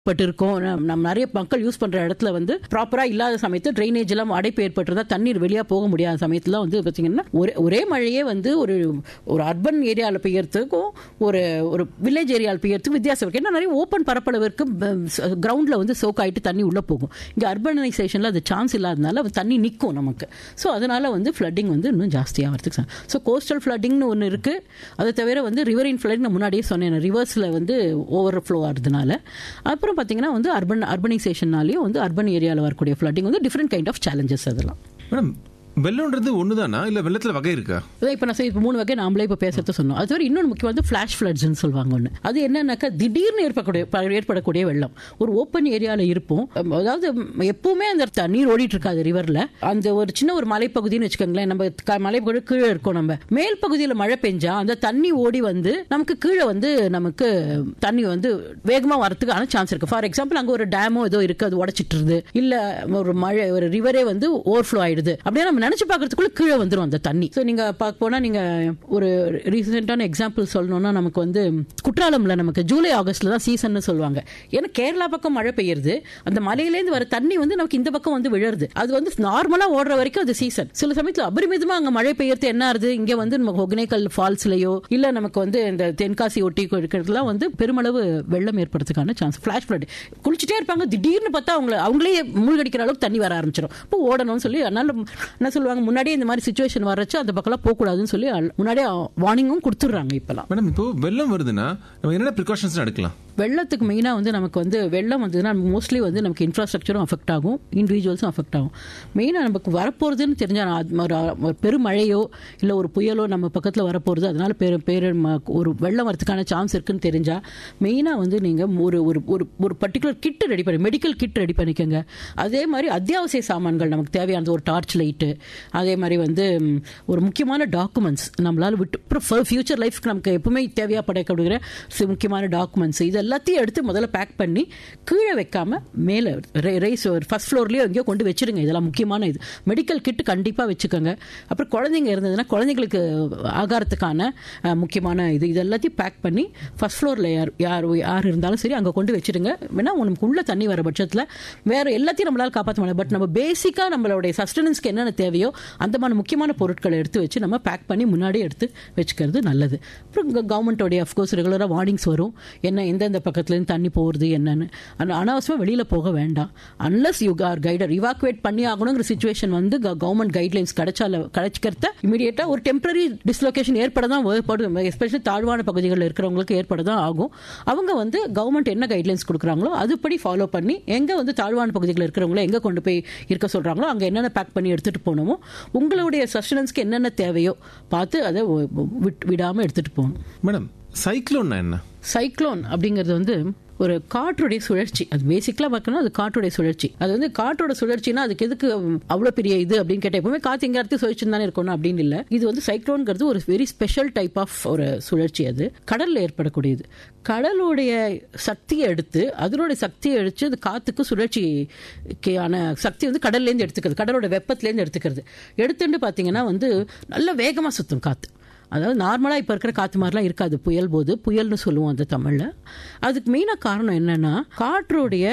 பட்டிருக்கோம் நம் நம்ம நிறைய மக்கள் யூஸ் பண்ற இடத்துல வந்து ப்ராப்பரா இல்லாத சமயத்துல ட்ரைனேஜ் எல்லாம் அடைப்பு ஏற்பட்டிருந்தா தண்ணீர் வெளியா போக முடியாத சமயத்துல வந்து பாத்தீங்கன்னா ஒரே ஒரே மழையே வந்து ஒரு ஒரு அர்பன் ஏரியாவில் பெய்யறதுக்கும் ஒரு ஒரு வில்லேஜ் ஏரியாவில் பெய்யறதுக்கும் வித்தியாசம் இருக்கு ஏன்னா நிறைய ஓப்பன் பரப்பளவு இருக்கு கிரவுண்ட்ல வந்து சோக் ஆயிட்டு தண்ணி உள்ள போகும் இங்க அர்பனைசேஷன்ல அது சான்ஸ் இல்லாதனால தண்ணி நிற்கும் நமக்கு ஸோ அதனால வந்து ஃப்ளட்டிங் வந்து இன்னும் ஜாஸ்தியாகிறதுக்கு ஸோ கோஸ்டல் ஃப்ளட்டிங்னு ஒன்று இருக்கு அதை தவிர வந்து ரிவரின் ஃப்ளட் நான் முன்னாடியே சொன்னேன் ரிவர்ஸில் வந்து ஓவர் ஃப்ளோ ஆகிறதுனால அப்புறம் பார்த்தீங்கன்னா வந்து அர்பன் அர்பனைசேஷன்னாலேயும் வந்து அர்பன் ஏரியாவில் வரக்கூடிய ஃப்ளட்டிங் வந்து டிஃப்ரெண்ட் கைண்ட் ஆஃப் சேலஞ்சஸ் அதெல்லாம் மேடம் வெள்ளம்ன்றது ஒண்ணுதானா இல்ல வெள்ளத்துல வகை இருக்கா அதான் இப்போ நான் சரி இப்போ மூணு வகை நாமளே இப்போ பேசுறது சொன்னோம் அது தவிர இன்னொன்று முக்கியம் வந்து ஃபிளாஷ் ஃப்ளட்ஸ்னு சொல்லுவாங்க ஒன்று அது என்னன்னாக்கா திடீர்னு ஏற்படக்கூடிய ப- ஏற்படக்கூடிய வெள்ளம் ஒரு ஓப்பன் ஏரியாவில் இருப்போம் அம், அதாவது ம், எப்பவுமே அந்த தண்ணீர் ஓடிட்டு இருக்காது ரிவர்ல அந்த ஒரு சின்ன ஒரு மலைப்பகுதின்னு வச்சுக்கோங்களேன் நம்ம க- மலைப்பகுதி கீழே இருக்கோம் நம்ம மேல் பகுதியில் மழை பெஞ்சா அந்த தண்ணி ஓடி வந்து நமக்கு கீழே வந்து நமக்கு தண்ணி வந்து வேகமா வரதுக்கான சான்ஸ் இருக்கு ஃபார் எக்ஸாம்பிள் அங்க ஒரு டேமோ ஏதோ இருக்கு அது உடச்சிட்டுருது இல்ல ஒரு மழை ஒரு ரிவரே வந்து ஓவர்ஃப்ளோ ஆயிடுது அப்படியே நம்ம நினைச்சு பார்க்கறதுக்குள்ள கீழே வந்துரும் அந்த தண்ணி ஸோ நீங்க பார்க்க போனா நீங்க ஒரு ரீசெண்டான எக்ஸாம்பிள் சொல்லணும்னா நமக்கு வந்து குற்றாலம்ல நமக்கு ஜூலை ஆகஸ்ட்ல தான் சீசன் சொல்லுவாங்க ஏன்னா கேரளா பக்கம் மழை பெய்யுறது அந்த மலையிலேருந்து வர தண்ணி வந்து நமக்கு இந்த பக்கம் வந்து விழுறது அது வந்து நார்மலா ஓடுற வரைக்கும் அது சீசன் சில சமயத்துல அபரிமிதமா அங்க மழை பெய்யறது என்ன ஆகுது இங்க வந்து நம்ம ஒகேனக்கல் ஃபால்ஸ்லயோ இல்ல நமக்கு வந்து இந்த தென்காசி ஒட்டி இருக்கிறதுலாம் வந்து பெருமளவு வெள்ளம் ஏற்படுறதுக்கான சான்ஸ் ஃபிளாஷ் ஃபிளட் குளிச்சுட்டே இருப்பாங்க திடீர்னு பார்த்தா அவங்கள அவங்களே மூழ்கடிக்கிற அளவுக்கு தண்ணி வர ஆரம்பிச்சிடும் இப்போ ஓடணும்னு சொல்லி அதனால என்ன சொல்லுவாங்க முன்னாடியே இந்த மாதிரி சுச்சுவேஷன் வரச்சு அந்த பக்கம்லாம் போகக்கூடாதுன்னு சொல்லி அல்- முன்னாடியே வார்னிங்கும் கொடுத்துட்றாங்க இப்பெல்லாம் மேடம் இப்போ வெள்ளம் வருதுன்னா நம்ம என்னென்ன ப்ரிகாஷன்ஸ் எடுக்கலாம் வெள்ளத்துக்கு மெயினாக வந்து நமக்கு வந்து வெள்ளம் வந்ததுன்னா மோஸ்ட்லி வந்து நமக்கு இன்ஃப்ராஸ்ட்ரக்சரும் அஃபெக்ட் ஆகும் இண்டிவிஜுவல்ஸும் அஃபெக்ட் ஆகும் மெயினாக நமக்கு வரப்போகிறதுன்னு தெரிஞ்சால் ஒரு ஒரு பெருமழையோ இல்லை ஒரு புயலோ நம்ம பக்கத்தில் வரப்போகிறது அதனால பேரு பேரு ம- ஒரு வெள்ளம் வரதுக்கான சான்ஸ் இருக்குன்னு தெரிஞ்சால் மெயினாக வந்து நீங்கள் ஒரு ஒரு ஒரு ஒரு பர்டிகுலர் கிட் ரெடி பண்ணி மெடிக்கல் கிட் ரெடி பண்ணிக்கோங்க அதே மாதிரி அத்தியாவசிய சாமான்கள் நமக்கு தேவையானது ஒரு டார்ச் லைட்டு அதே மாதிரி வந்து ம், ஒரு முக்கியமான டாக்குமெண்ட்ஸ் நம்மளால விட்டு அப்புறம் ஃபியூச்சர் லைஃப்க்கு நமக்கு எப்பவுமே தேவையா படைக்கப்படுகிற சில முக்கியமான டாக்குமெண்ட்ஸ் இது எல்லாத்தையும் எடுத்து முதல்ல பேக் பண்ணி கீழே வைக்காம மேலே ரைஸ் ஃபர்ஸ்ட் ஃப்ளோர்லயோ எங்கேயோ கொண்டு வச்சிருங்க இதெல்லாம் முக்கியமான இது மெடிக்கல் கிட் கண்டிப்பாக வச்சுக்கோங்க அப்புறம் குழந்தைங்க இருந்ததுன்னா குழந்தைங்களுக்கு ஆகாரத்துக்கான அஹ், முக்கியமான இது இது எல்லாத்தையும் பேக் பண்ணி ஃபர்ஸ்ட் ஃப்ளோரில் யார் யார் யார் இருந்தாலும் சரி அங்கே கொண்டு வச்சிருங்க வேணா உனக்கு உள்ள தண்ணி வர பட்சத்தில் வேற எல்லாத்தையும் நம்மளால காப்பாற்ற முடியாது பட் நம்ம பேசிக்காக நம்மளுடைய சஸ்டனன்ஸ்க்கு என்னென்ன தேவையோ அந்த மாதிரி முக்கியமான பொருட்களை எடுத்து வச்சு நம்ம பேக் பண்ணி முன்னாடி எடுத்து வச்சுக்கிறது நல்லது அப்புறம் கவர்மெண்ட்டோடைய அஃப்கோர்ஸ் ரெகுலராக வார்னிங்ஸ் வரும் என்ன எந்தெந்த பக்கத்துலேருந்து தண்ணி போகிறது என்னன்னு ஆனால் அனாவசியமாக வெளியில் போக வேண்டாம் unless you are guided evacuate பண்ணி ஆகணுங்கிற சுச்சுவேஷன் வந்து கவர்மெண்ட் கைட்லைன்ஸ் கிடைச்சால கிடைச்சிக்கிறத இமீடியட்டாக ஒரு டெம்பரரி டிஸ்லொகேஷன் ஏற்பட தான் ஏற்படும் எஸ்பெஷலி தாழ்வான பகுதிகளில் இருக்கிறவங்களுக்கு ஏற்பட தான் ஆகும் அவங்க வந்து கவர்மெண்ட் என்ன கைட்லைன்ஸ் கொடுக்குறாங்களோ அதுபடி ஃபாலோ பண்ணி எங்கே வந்து தாழ்வான பகுதிகளில் இருக்கிறவங்கள எங்கே கொண்டு போய் இருக்க சொல்கிறாங்களோ அங்கே என்னென்ன பேக் பண்ணி எடுத்துகிட்டு போகணுமோ உங்களுடைய சஸ்டனன்ஸ்க்கு என்னென்ன தேவையோ பார்த்து அதை விட் விடாமல் எடுத்துகிட்டு போகணும் மேடம் சைக்ளோன்னா என்ன சைக்ளோன் அப்படிங்கிறது வந்து ஒரு காற்றுடைய சுழற்சி அது பேசிக்கலா பார்க்கணும் அது காற்றுடைய சுழற்சி அது வந்து காற்றோட சுழற்சினா அதுக்கு எதுக்கு அவ்வளவு பெரிய இது அப்படின்னு கேட்டா எப்பவுமே காத்து எங்க இடத்து சுழற்சி தானே இருக்கணும் அப்படின்னு இல்ல இது வந்து சைக்ளோன்ங்கிறது ஒரு வெரி ஸ்பெஷல் டைப் ஆஃப் ஒரு சுழற்சி அது கடல்ல ஏற்படக்கூடியது கடலுடைய சக்தியை எடுத்து அதனுடைய சக்தியை எடுத்து அது காத்துக்கு சுழற்சிக்கான சக்தி வந்து கடல்ல இருந்து எடுத்துக்கிறது கடலோட வெப்பத்துல இருந்து எடுத்துக்கிறது எடுத்துட்டு பாத்தீங்கன்னா வந்து நல்ல வேகமா சுத்தும் காத்து அதாவது நார்மலாக இப்போ இருக்கிற காற்று மாதிரிலாம் இருக்காது புயல் போது புயல்னு சொல்லுவோம் அந்த தமிழில் அதுக்கு மெயினாக காரணம் என்னன்னா காற்றுடைய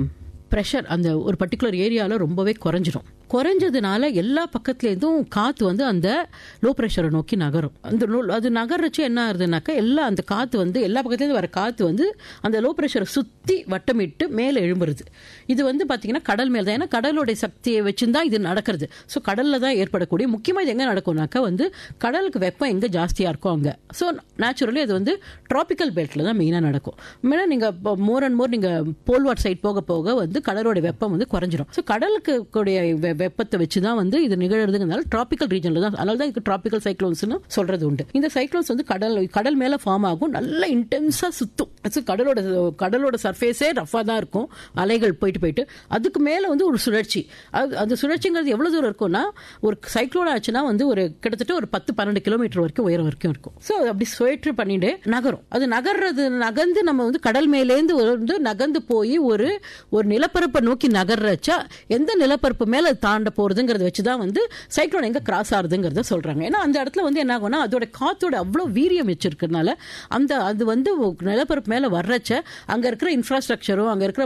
ப்ரெஷர் அந்த ஒரு பர்டிகுலர் ஏரியாவில் ரொம்பவே குறைஞ்சிரும் குறைஞ்சதுனால எல்லா பக்கத்துலேருந்தும் காற்று வந்து அந்த லோ ப்ரெஷரை நோக்கி நகரும் அந்த நோ- அது நகர்றச்சு என்ன ஆகுதுனாக்கா எல்லா அந்த காற்று வந்து எல்லா பக்கத்துலேருந்து வர காற்று வந்து அந்த லோ ப்ரெஷரை சுற்றி வட்டமிட்டு மேலே எழும்புறது இது வந்து பார்த்தீங்கன்னா கடல் மேல் தான் ஏன்னா கடலோடைய சக்தியை வச்சுதான் இது நடக்கிறது ஸோ கடலில் தான் ஏற்படக்கூடிய முக்கியமாக இது எங்கே நடக்கும்னாக்கா வந்து கடலுக்கு வெப்பம் எங்கே ஜாஸ்தியாக இருக்கோ அங்கே ஸோ நேச்சுரலி அது வந்து ட்ராபிக்கல் பெல்ட்டில் தான் மெயினாக நடக்கும் மெயினாக நீங்கள் மோர் அண்ட் மோர் நீங்கள் போல்வாட் சைட் போக போக வந்து கடலோட வெப்பம் வந்து குறைஞ்சிரும் ஸோ கடலுக்கு கூடிய வெ- வெப்பத்தை வச்சு தான் வந்து இது நிகழறதுங்கிறதுனால ட்ராபிக்கல் ரீஜனில் தான் அதனால தான் இதுக்கு ட்ராபிக்கல் சைக்ளோன்ஸ்னு சொல்றது உண்டு இந்த சைக்ளோன்ஸ் வந்து கடல் கடல் மேலே ஃபார்ம் ஆகும் நல்ல இன்டென்ஸாக சுத்தும் So கடலோட கடலோட சர்ஃபேஸே ரஃபாக தான் இருக்கும் அலைகள் போயிட்டு போயிட்டு அதுக்கு மேலே வந்து ஒரு சுழற்சி அது அந்த சுழற்சிங்கிறது எவ்வளோ தூரம் இருக்கும்னா ஒரு சைக்ளோன் ஆச்சுன்னா வந்து ஒரு கிட்டத்தட்ட ஒரு பத்து பன்னெண்டு கிலோமீட்டர் வரைக்கும் உயரம் வரைக்கும் இருக்கும் ஸோ அப்படி சுழற்று பண்ணிட்டு நகரும் அது நகர்றது நகர்ந்து நம்ம வந்து கடல் மேலேந்து வந்து நகர்ந்து போய் ஒரு ஒரு நிலப்பரப்பை நோக்கி நகர்றச்சா எந்த நிலப்பரப்பு மேல அது தாண்ட போறதுங்கிறத வச்சு தான் வந்து சைக்ளோன் எங்க கிராஸ் ஆகுதுங்கிறத சொல்றாங்க ஏன்னா அந்த இடத்துல வந்து என்ன ஆகும்னா அதோட காத்தோட அவ்வளோ வீரியம் வச்சிருக்கிறதுனால அந்த அது வந்து நிலப்பரப்பு மேல வர்றச்ச அங்க இருக்கிற இன்ஃப்ராஸ்ட்ரக்சரும் அங்க இருக்கிற